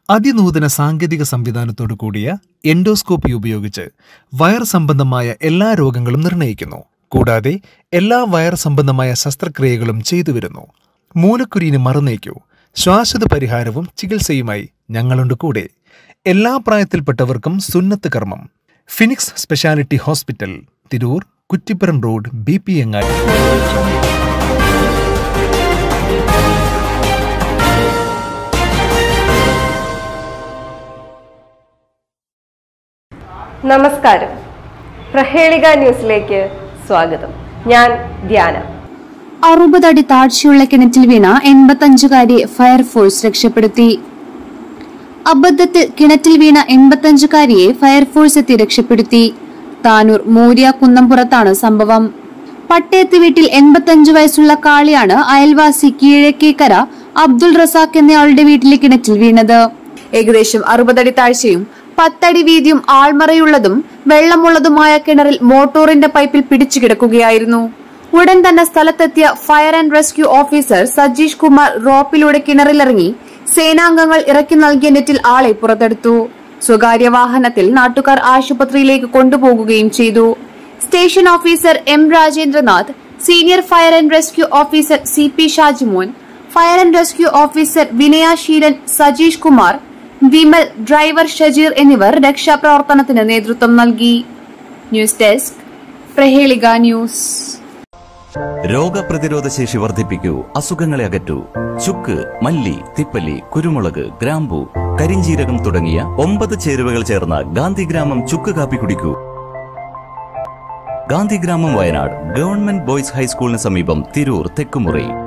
അതിനൂതന സാങ്കേതിക സംവിധാനത്തോടു കൂടിയ എൻഡോസ്കോപ്പി ഉപയോഗിച്ച് വയർ സംബന്ധമായ എല്ലാ രോഗങ്ങളും നിർണ്ണയിക്കുന്നു കൂടാതെ എല്ലാ വയർ സംബന്ധമായ ശസ്ത്രക്രിയകളും ചെയ്തു വരുന്നു മൂലക്കുരുവിന് മറുനീക്കൂ ശ്വാസത പരിഹാരവും ചികിത്സയുമായി ഞങ്ങളുണ്ട് കൂടെ എല്ലാ പ്രായത്തിൽപ്പെട്ടവർക്കും സുന്നത്ത് കർമ്മം Phoenix speciality hospital Tirur Kuttippuram road B P Angadi നമസ്കാരം പ്രഹേളിക ന്യൂസിലേക്ക് സ്വാഗതം ഞാൻ ധ്യാന അറുപതടി താഴ്ചയുള്ള കിണറ്റിൽ വീണ എൺപത്തഞ്ചുകാരിയെ ഫയർഫോഴ്സ് രക്ഷപ്പെടുത്തി അബദ്ധത്തിൽ കിണറ്റിൽ വീണ എൺപത്തഞ്ചുകാരിയെ ഫയർഫോഴ്സ് എത്തി രക്ഷപ്പെടുത്തി താനൂർ മൂര്യ കുന്നംപുറത്താണ് സംഭവം പട്ടയത്ത് വീട്ടിൽ എൺപത്തഞ്ചു വയസ്സുള്ള കാളിയാണ് അയൽവാസി കീഴക്കേക്കര അബ്ദുൾ റസാഖ് എന്നയാളുടെ വീട്ടിലെ കിണറ്റിൽ വീണത് ഏകദേശം അറുപതടി താഴ്ചയും പത്തടി വീതിയും ആൾമറയുള്ളതും വെള്ളമുള്ളതുമായ കിണറിൽ മോട്ടോറിന്റെ പൈപ്പിൽ പിടിച്ചു കിടക്കുകയായിരുന്നു ഉടൻ തന്നെ സ്ഥലത്തെത്തിയ fire and rescue officer Sajeesh Kumar റോപ്പിലൂടെ കിണറിലിറങ്ങി സേനാംഗങ്ങൾ ഇറക്കി നൽകിയ നെറ്റിൽ ആളെ പുറത്തെടുത്തു സ്വകാര്യ വാഹനത്തിൽ നാട്ടുകാർ ആശുപത്രിയിലേക്ക് കൊണ്ടുപോകുകയും ചെയ്തു station officer M Rajendranath senior fire and rescue officer C P Shajimon fire and rescue officer Vinayasheelan Sajeesh Kumar Vimal driver Shajeer എന്നിവർ രക്ഷാപ്രവർത്തനത്തിന് നേതൃത്വം നൽകി ന്യൂസ് ഡെസ്ക് പ്രഹേളിക ന്യൂസ് രോഗപ്രതിരോധ ശേഷി വർദ്ധിപ്പിക്കൂ അസുഖങ്ങളെ അകറ്റൂ ചുക്ക് മല്ലി തിപ്പല്ലി കുരുമുളക് ഗ്രാമ്പു കരിഞ്ചീരകം തുടങ്ങിയ ഒമ്പത് ചേരുവകൾ ചേർന്ന ഗാന്ധിഗ്രാമം ചുക്ക് കാപ്പി കുടിക്കൂ ഗാന്ധിഗ്രാമം വയനാട് ഗവൺമെന്റ് ബോയ്സ് ഹൈസ്കൂളിന് സമീപം തിരൂർ തെക്കുമുറി